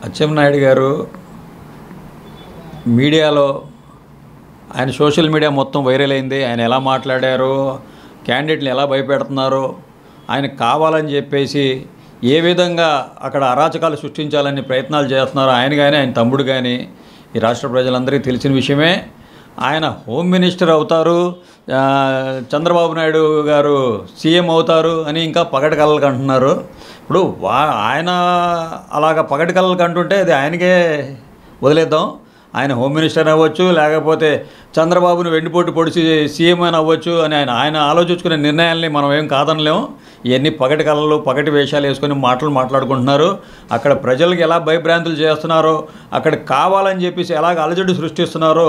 అచ్చెన్నాయుడు గారు మీడియాలో ఆయన సోషల్ మీడియా మొత్తం వైరల్ అయింది ఆయన ఎలా మాట్లాడారో క్యాండిడేట్ని ఎలా భయపెడుతున్నారో ఆయన కావాలని చెప్పేసి ఏ విధంగా అక్కడ అరాచకాలు సృష్టించాలని ప్రయత్నాలు చేస్తున్నారో ఆయన కానీ ఆయన తమ్ముడు కానీ ఈ రాష్ట్ర ప్రజలందరికీ తెలిసిన విషయమే ఆయన హోమ్ మినిస్టర్ అవుతారు ఆ, చంద్రబాబు నాయుడు గారు సీఎం అవుతారు అని ఇంకా పగటి కళ్ళకి అంటున్నారు ఇప్పుడు వా ఆయన అలాగ పగటి కళ్ళకి అంటుంటే అది ఆయనకే వదిలేద్దాం ఆయన హోమ్ మినిస్టర్ అవ్వచ్చు లేకపోతే చంద్రబాబును వెండిపోటు పొడిచి సీఎం అని అవ్వచ్చు అని ఆయన ఆయన ఆలోచించుకునే నిర్ణయాల్ని మనం ఏం కాదనలేము ఇవన్నీ పగటి కళలు పగటి వేషాలు వేసుకొని మాటలు మాట్లాడుకుంటున్నారు అక్కడ ప్రజలకు ఎలా భయభ్రాంతులు చేస్తున్నారో అక్కడ కావాలని చెప్పేసి ఎలాగ అలజడి సృష్టిస్తున్నారో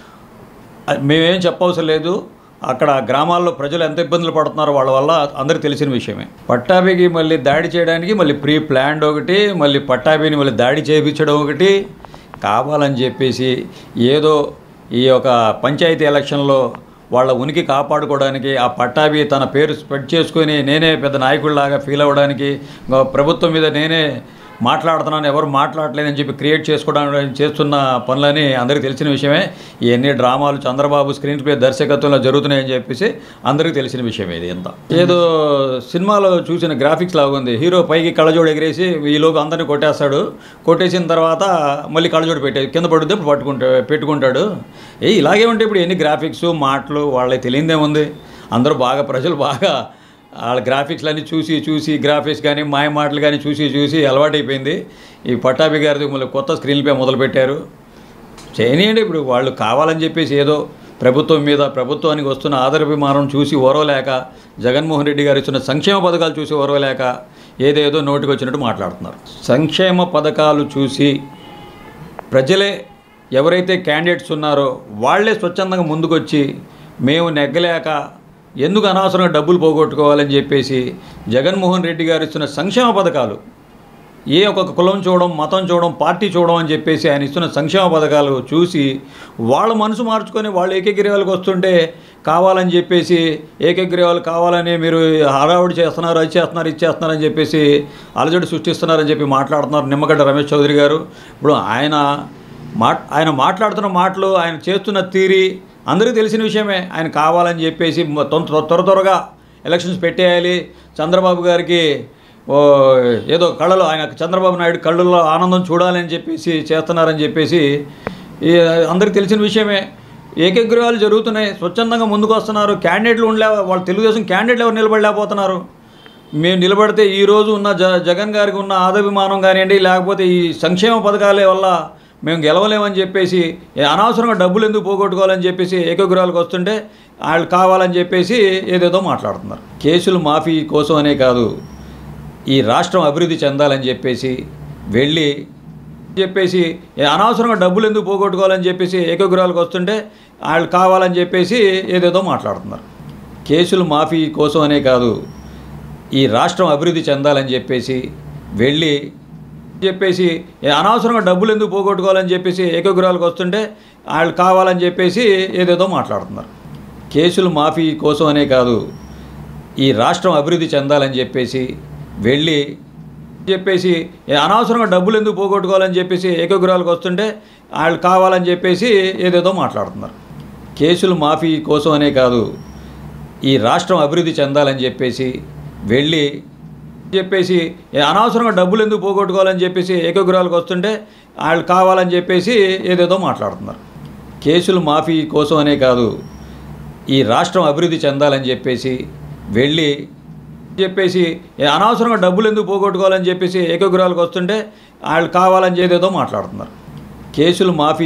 అది మేమేం చెప్పవసరం లేదు అక్కడ గ్రామాల్లో ప్రజలు ఎంత ఇబ్బందులు పడుతున్నారో వాళ్ళ వల్ల అందరికీ తెలిసిన విషయమే పట్టాభికి మళ్ళీ దాడి చేయడానికి మళ్ళీ ప్రీ ప్లాన్డ్ ఒకటి మళ్ళీ పట్టాభిని మళ్ళీ దాడి చేయించడం ఒకటి కావాలని చెప్పేసి ఏదో ఈ యొక్క పంచాయతీ ఎలక్షన్లో వాళ్ళ ఉనికి కాపాడుకోవడానికి ఆ పట్టాభి తన పేరు స్ప్రెడ్ చేసుకొని నేనే పెద్ద నాయకుడిలాగా ఫీల్ అవ్వడానికి ఇంకో ప్రభుత్వం మీద నేనే మాట్లాడుతున్నాను ఎవరు మాట్లాడలేదని చెప్పి క్రియేట్ చేసుకోవడానికి చేస్తున్న పనులని అందరికీ తెలిసిన విషయమే ఇవన్నీ డ్రామాలు చంద్రబాబు స్క్రీన్ ప్లే దర్శకత్వంలో జరుగుతున్నాయని చెప్పేసి అందరికీ తెలిసిన విషయమే ఇది ఎంత ఏదో సినిమాలో చూసిన గ్రాఫిక్స్ లాగా ఉంది హీరో పైకి కళ్ళజోడు ఎగిరేసి ఈలోపు అందరిని కొట్టేస్తాడు కొట్టేసిన తర్వాత మళ్ళీ కళ్ళజోడు పెట్టే కింద పడుద్ది ఇప్పుడు పట్టుకుంటా పెట్టుకుంటాడు ఏ ఇలాగే ఉంటే ఇప్పుడు ఎన్ని గ్రాఫిక్స్ మాటలు వాళ్ళకి తెలియదేముంది అందరూ బాగా ప్రజలు బాగా వాళ్ళ గ్రాఫిక్స్లన్నీ చూసి చూసి గ్రాఫిక్స్ కానీ మాయ మాటలు కానీ చూసి చూసి అలవాటైపోయింది ఈ పట్టాభి గారిది మళ్ళీ కొత్త స్క్రీన్ పే మొదలుపెట్టారు చేయనీయండి ఇప్పుడు వాళ్ళు కావాలని చెప్పేసి ఏదో ప్రభుత్వం మీద ప్రభుత్వానికి వస్తున్న ఆదరాభిమానం చూసి ఓరవలేక జగన్మోహన్ రెడ్డి గారు ఇస్తున్న సంక్షేమ పథకాలు చూసి ఓరవలేక ఏదేదో నోటికి వచ్చినట్టు మాట్లాడుతున్నారు సంక్షేమ పథకాలు చూసి ప్రజలే ఎవరైతే క్యాండిడేట్స్ ఉన్నారో వాళ్ళే స్వచ్ఛందంగా ముందుకొచ్చి మేము నెగ్గలేక ఎందుకు అనవసరంగా డబ్బులు పోగొట్టుకోవాలని చెప్పేసి జగన్మోహన్ రెడ్డి గారు ఇస్తున్న సంక్షేమ పథకాలు ఏ ఒక్కొక్క కులం చూడడం మతం చూడడం పార్టీ చూడడం అని చెప్పేసి ఆయన ఇస్తున్న సంక్షేమ పథకాలు చూసి వాళ్ళ మనసు మార్చుకొని వాళ్ళు ఏకగ్రీవాలకు వస్తుంటే కావాలని చెప్పేసి ఏకగ్రీవాలు కావాలని మీరు హడావుడి చేస్తున్నారు అది చేస్తున్నారు ఇది చేస్తున్నారు అని చెప్పేసి అలజడి సృష్టిస్తున్నారని చెప్పి మాట్లాడుతున్నారు నిమ్మగడ్డ రమేష్ చౌదరి గారు ఇప్పుడు ఆయన మా ఆయన మాట్లాడుతున్న మాటలు ఆయన చేస్తున్న తీరి అందరికీ తెలిసిన విషయమే ఆయన కావాలని చెప్పేసి మొ- తొంత- త్వర త్వరగా ఎలక్షన్స్ పెట్టేయాలి చంద్రబాబు గారికి ఓ ఏదో కళ్ళలో ఆయన చంద్రబాబు నాయుడు కళ్ళల్లో ఆనందం చూడాలని చెప్పేసి చేస్తున్నారని చెప్పేసి ఈ అందరికీ తెలిసిన విషయమే ఏకగ్రీవాలు జరుగుతున్నాయి స్వచ్ఛందంగా ముందుకు వస్తున్నారు క్యాండిడేట్లు ఉండలే వాళ్ళు తెలుగుదేశం క్యాండిడేట్లు ఎవరు నిలబడలేకపోతున్నారు మేము నిలబడితే ఈ రోజు ఉన్న జ జగన్ గారికి ఉన్న ఆదభిమానం కానివ్వండి లేకపోతే ఈ సంక్షేమ పథకాల వల్ల మేము గెలవలేమని చెప్పేసి ఏ అనవసరంగా డబ్బులు ఎందుకు పోగొట్టుకోవాలని చెప్పేసి ఏకగ్రహాలకు వస్తుంటే వాళ్ళు కావాలని చెప్పేసి ఏదేదో మాట్లాడుతున్నారు కేసులు మాఫీ కోసం అనే కాదు ఈ రాష్ట్రం అభివృద్ధి చెందాలని చెప్పేసి వెళ్ళి చెప్పేసి ఏ అనవసరంగా డబ్బులు ఎందుకు పోగొట్టుకోవాలని చెప్పేసి ఏకగ్రహాలకు వస్తుంటే వాళ్ళు కావాలని చెప్పేసి ఏదేదో మాట్లాడుతున్నారు కేసులు మాఫీ కోసం అనే కాదు ఈ రాష్ట్రం అభివృద్ధి చెందాలని చెప్పేసి వెళ్ళి చెప్పేసి ఏ అనవసరంగా డబ్బులు ఎందుకు పోగొట్టుకోవాలని చెప్పేసి ఏకగ్రహాలకు వస్తుంటే వాళ్ళు కావాలని చెప్పేసి ఏదేదో మాట్లాడుతున్నారు కేసులు మాఫీ కోసం అనే కాదు ఈ రాష్ట్రం అభివృద్ధి చెందాలని చెప్పేసి వెళ్ళి చెప్పేసి ఏ అనవసరంగా డబ్బులు ఎందుకు పోగొట్టుకోవాలని చెప్పేసి ఏకగ్రహాలకు వస్తుంటే వాళ్ళు కావాలని చెప్పేసి ఏదేదో మాట్లాడుతున్నారు కేసులు మాఫీ కోసం అనే కాదు ఈ రాష్ట్రం అభివృద్ధి చెందాలని చెప్పేసి వెళ్ళి చెప్పేసి ఏ అనవసరంగా డబ్బులు ఎందుకు పోగొట్టుకోవాలని చెప్పేసి ఏకగ్రహాలకు వస్తుంటే వాళ్ళు కావాలని చెప్పేసి ఏదేదో మాట్లాడుతున్నారు కేసులు మాఫీ కోసం అనే కాదు ఈ రాష్ట్రం అభివృద్ధి చెందాలని చెప్పేసి వెళ్ళి చెప్పేసి ఏ అనవసరంగా డబ్బులు ఎందుకు పోగొట్టుకోవాలని చెప్పేసి ఏకగ్రహాలకు వస్తుంటే వాళ్ళు కావాలని ఏదేదో మాట్లాడుతున్నారు కేసులు మాఫీ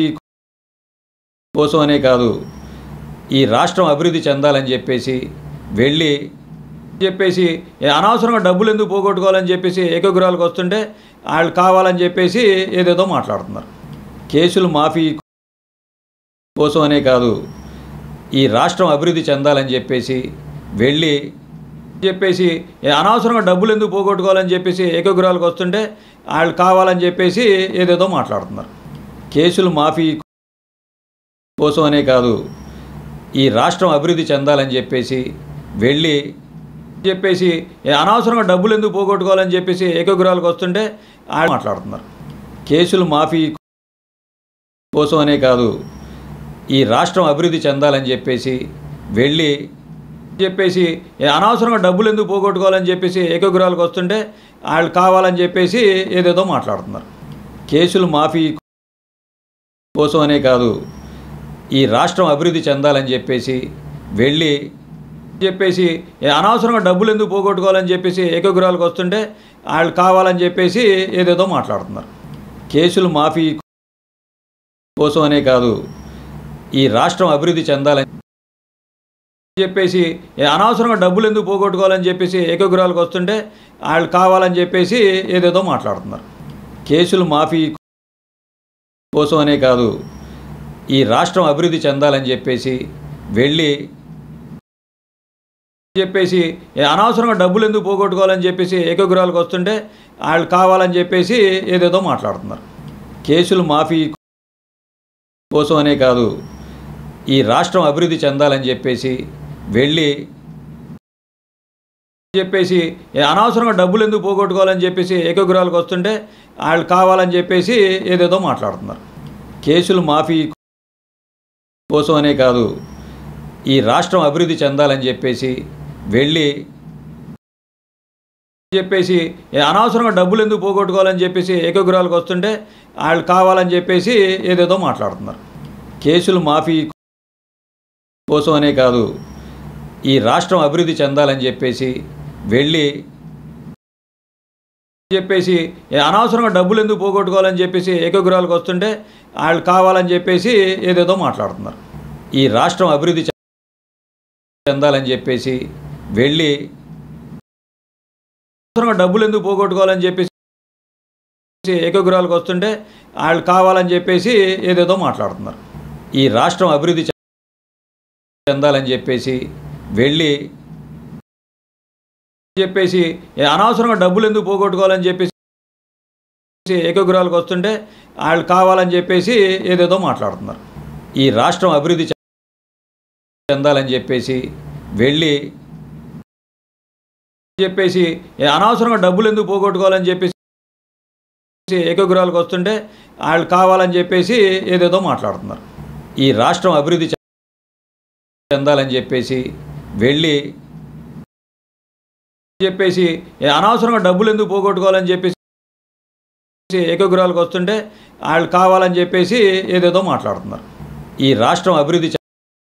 కోసం అనే కాదు ఈ రాష్ట్రం అభివృద్ధి చెందాలని చెప్పేసి వెళ్ళి చెప్పేసి ఏ అనవసరంగా డబ్బులు ఎందుకు పోగొట్టుకోవాలని చెప్పేసి ఏకగ్రహాలకు వస్తుంటే వాళ్ళు కావాలని చెప్పేసి ఏదేదో మాట్లాడుతున్నారు కేసులు మాఫీ కోసం అనే కాదు ఈ రాష్ట్రం అభివృద్ధి చెందాలని చెప్పేసి వెళ్ళి చెప్పేసి ఏ అనవసరంగా డబ్బులు ఎందుకు పోగొట్టుకోవాలని చెప్పేసి ఏకగ్రహాలకు వస్తుంటే వాళ్ళు కావాలని చెప్పేసి ఏదేదో మాట్లాడుతున్నారు కేసులు మాఫీ కోసం అనే కాదు ఈ రాష్ట్రం అభివృద్ధి చెందాలని చెప్పేసి వెళ్ళి చెప్పేసి ఏ అనవసరంగా డబ్బులు ఎందుకు పోగొట్టుకోవాలని చెప్పేసి ఏకగ్రహాలకు వస్తుంటే వాళ్ళు మాట్లాడుతున్నారు కేసులు మాఫీ కోసం అనే కాదు ఈ రాష్ట్రం అభివృద్ధి చెందాలని చెప్పేసి వెళ్ళి చెప్పేసి ఏ అనవసరంగా డబ్బులు ఎందుకు పోగొట్టుకోవాలని చెప్పేసి ఏకగ్రహాలకు వస్తుంటే వాళ్ళు కావాలని చెప్పేసి ఏదేదో మాట్లాడుతున్నారు కేసులు మాఫీ కోసం అనే కాదు ఈ రాష్ట్రం అభివృద్ధి చెందాలని చెప్పేసి వెళ్ళి చెప్పేసి ఏ అనవసరంగా డబ్బులు ఎందుకు పోగొట్టుకోవాలని చెప్పేసి ఏకగ్రహాలకు వస్తుంటే వాళ్ళు కావాలని చెప్పేసి ఏదేదో మాట్లాడుతున్నారు కేసులు మాఫీ కోసం అనే కాదు ఈ రాష్ట్రం అభివృద్ధి చెందాలని చెప్పేసి ఏ అనవసరంగా డబ్బులు ఎందుకు పోగొట్టుకోవాలని చెప్పేసి ఏకగ్రహాలకు వస్తుంటే వాళ్ళు కావాలని చెప్పేసి ఏదేదో మాట్లాడుతున్నారు కేసులు మాఫీ కోసం అనే కాదు ఈ రాష్ట్రం అభివృద్ధి చెందాలని చెప్పేసి వెళ్ళి చెప్పేసి ఏ అనవసరంగా డబ్బులు ఎందుకు పోగొట్టుకోవాలని చెప్పేసి ఏకగ్రహాలకు వస్తుంటే వాళ్ళు కావాలని చెప్పేసి ఏదేదో మాట్లాడుతున్నారు కేసులు మాఫీ కోసం అనే కాదు ఈ రాష్ట్రం అభివృద్ధి చెందాలని చెప్పేసి వెళ్ళి చెప్పేసి ఏ అనవసరంగా డబ్బులు ఎందుకు పోగొట్టుకోవాలని చెప్పేసి ఏకగ్రహాలకు వస్తుంటే వాళ్ళు కావాలని చెప్పేసి ఏదేదో మాట్లాడుతున్నారు కేసులు మాఫీ కోసం అనే కాదు ఈ రాష్ట్రం అభివృద్ధి చెందాలని చెప్పేసి వెళ్ళి చెప్పేసి ఏ అనవసరంగా డబ్బులు ఎందుకు పోగొట్టుకోవాలని చెప్పేసి ఏకగ్రహాలకు వస్తుంటే వాళ్ళు కావాలని చెప్పేసి ఏదేదో మాట్లాడుతున్నారు కేసులు మాఫీ కోసం అనే కాదు ఈ రాష్ట్రం అభివృద్ధి చెందాలని చెప్పేసి వెళ్ళి చెప్పేసి ఏ అనవసరంగా డబ్బులు ఎందుకు పోగొట్టుకోవాలని చెప్పేసి ఏకగ్రహాలకు వస్తుంటే వాళ్ళు కావాలని చెప్పేసి ఏదేదో మాట్లాడుతున్నారు ఈ రాష్ట్రం అభివృద్ధి చెందాలని చెప్పేసి వెళ్ళి అనవసరంగా డబ్బులు ఎందుకు పోగొట్టుకోవాలని చెప్పేసి ఏకగ్రహాలకు వస్తుంటే వాళ్ళు కావాలని చెప్పేసి ఏదేదో మాట్లాడుతున్నారు ఈ రాష్ట్రం అభివృద్ధి చెందాలని చెప్పేసి వెళ్ళి చెప్పేసి ఏ అనవసరంగా డబ్బులు ఎందుకు పోగొట్టుకోవాలని చెప్పేసి ఏకగ్రహాలకు వస్తుంటే వాళ్ళు కావాలని చెప్పేసి ఏదేదో మాట్లాడుతున్నారు ఈ రాష్ట్రం అభివృద్ధి చెందాలని చెప్పేసి వెళ్ళి చెప్పేసి ఏ అనవసరంగా డబ్బులు ఎందుకు పోగొట్టుకోవాలని చెప్పేసి ఏకగ్రహాలకు వస్తుంటే వాళ్ళు కావాలని చెప్పేసి ఏదేదో మాట్లాడుతున్నారు ఈ రాష్ట్రం అభివృద్ధి చెందాలని చెప్పేసి వెళ్ళి చెప్పేసి ఏ అనవసరంగా డబ్బులు ఎందుకు పోగొట్టుకోవాలని చెప్పేసి ఏకగ్రహాలకు వస్తుంటే వాళ్ళు కావాలని చెప్పేసి ఏదేదో మాట్లాడుతున్నారు ఈ రాష్ట్రం అభివృద్ధి